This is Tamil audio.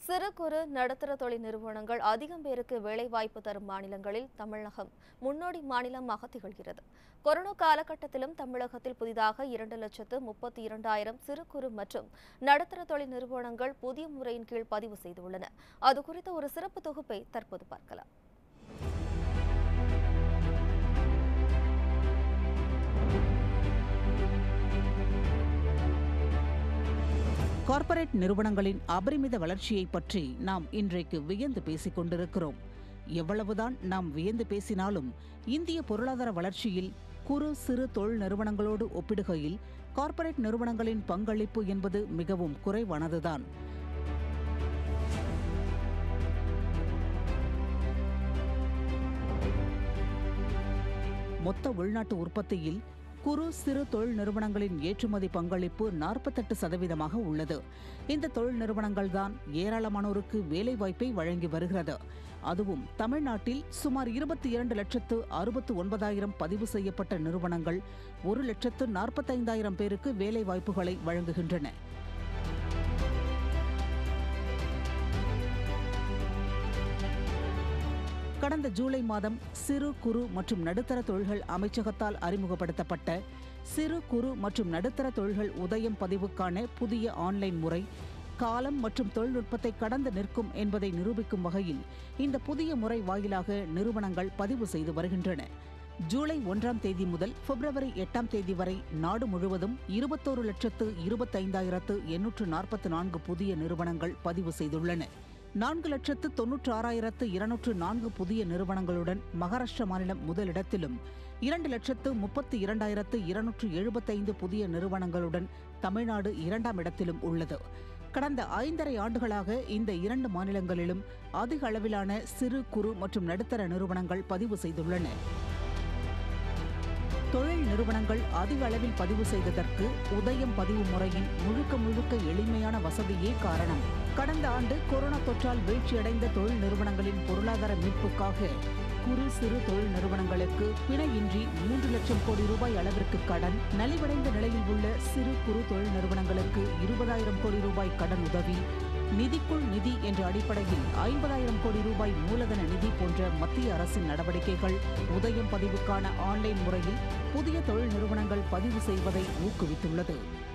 சிறு குறு நடுத்தர தொழில் நிறுவனங்கள் அதிகம் பேருக்கு வேலைவாய்ப்பு தரும் மாநிலங்களில் தமிழகம் முன்னோடி மாநிலமாக திகழ்கிறது கொரோனா காலகட்டத்திலும் தமிழகத்தில் புதிதாக இரண்டு லட்சத்து முப்பத்தி இரண்டாயிரம் சிறு குறு மற்றும் நடுத்தர தொழில் நிறுவனங்கள் புதிய முறையின் கீழ் பதிவு செய்துள்ளன அது குறித்த ஒரு சிறப்பு தொகுப்பை தற்போது பார்க்கலாம் கார்ப்பரேட் நிறுவனங்களின் அபரிமித வளர்ச்சியை பற்றி நாம் இன்றைக்கு வியந்து பேசிக் கொண்டிருக்கிறோம் எவ்வளவுதான் நாம் வியந்து பேசினாலும் இந்திய பொருளாதார வளர்ச்சியில் குறு சிறு தொழில் நிறுவனங்களோடு ஒப்பிடுகையில் கார்ப்பரேட் நிறுவனங்களின் பங்களிப்பு என்பது மிகவும் குறைவானதுதான் மொத்த உள்நாட்டு உற்பத்தியில் குறு சிறு தொழில் நிறுவனங்களின் ஏற்றுமதி பங்களிப்பு நாற்பத்தெட்டு சதவீதமாக உள்ளது இந்த தொழில் நிறுவனங்கள்தான் ஏராளமானோருக்கு வேலைவாய்ப்பை வழங்கி வருகிறது அதுவும் தமிழ்நாட்டில் சுமார் இருபத்தி இரண்டு லட்சத்து அறுபத்து ஒன்பதாயிரம் பதிவு செய்யப்பட்ட நிறுவனங்கள் ஒரு லட்சத்து நாற்பத்தைந்தாயிரம் பேருக்கு வேலைவாய்ப்புகளை வழங்குகின்றன கடந்த ஜூலை மாதம் சிறு குறு மற்றும் நடுத்தர தொழில்கள் அமைச்சகத்தால் அறிமுகப்படுத்தப்பட்ட சிறு குறு மற்றும் நடுத்தர தொழில்கள் உதயம் பதிவுக்கான புதிய ஆன்லைன் முறை காலம் மற்றும் தொழில்நுட்பத்தை கடந்து நிற்கும் என்பதை நிரூபிக்கும் வகையில் இந்த புதிய முறை வாயிலாக நிறுவனங்கள் பதிவு செய்து வருகின்றன ஜூலை ஒன்றாம் தேதி முதல் பிப்ரவரி எட்டாம் தேதி வரை நாடு முழுவதும் இருபத்தோரு லட்சத்து இருபத்தைந்தாயிரத்து எண்ணூற்று நாற்பத்தி நான்கு புதிய நிறுவனங்கள் பதிவு செய்துள்ளன நான்கு லட்சத்து தொன்னூற்று ஆறாயிரத்து இருநூற்று நான்கு புதிய நிறுவனங்களுடன் மகாராஷ்டிர மாநிலம் முதலிடத்திலும் இரண்டு லட்சத்து முப்பத்தி இரண்டாயிரத்து இருநூற்று எழுபத்தைந்து புதிய நிறுவனங்களுடன் தமிழ்நாடு இரண்டாம் இடத்திலும் உள்ளது கடந்த ஐந்தரை ஆண்டுகளாக இந்த இரண்டு மாநிலங்களிலும் அதிக அளவிலான சிறு குறு மற்றும் நடுத்தர நிறுவனங்கள் பதிவு செய்துள்ளன தொழில் நிறுவனங்கள் அதிக அளவில் பதிவு செய்ததற்கு உதயம் பதிவு முறையின் முழுக்க முழுக்க எளிமையான வசதியே காரணம் கடந்த ஆண்டு கொரோனா தொற்றால் வீழ்ச்சியடைந்த தொழில் நிறுவனங்களின் பொருளாதார மீட்புக்காக குறு சிறு தொழில் நிறுவனங்களுக்கு பிணையின்றி மூன்று லட்சம் கோடி ரூபாய் அளவிற்கு கடன் நலிவடைந்த நிலையில் உள்ள சிறு குறு தொழில் நிறுவனங்களுக்கு இருபதாயிரம் கோடி ரூபாய் கடன் உதவி நிதிக்குள் நிதி என்ற அடிப்படையில் ஐம்பதாயிரம் கோடி ரூபாய் மூலதன நிதி போன்ற மத்திய அரசின் நடவடிக்கைகள் உதயம் பதிவுக்கான ஆன்லைன் முறையில் புதிய தொழில் நிறுவனங்கள் பதிவு செய்வதை ஊக்குவித்துள்ளது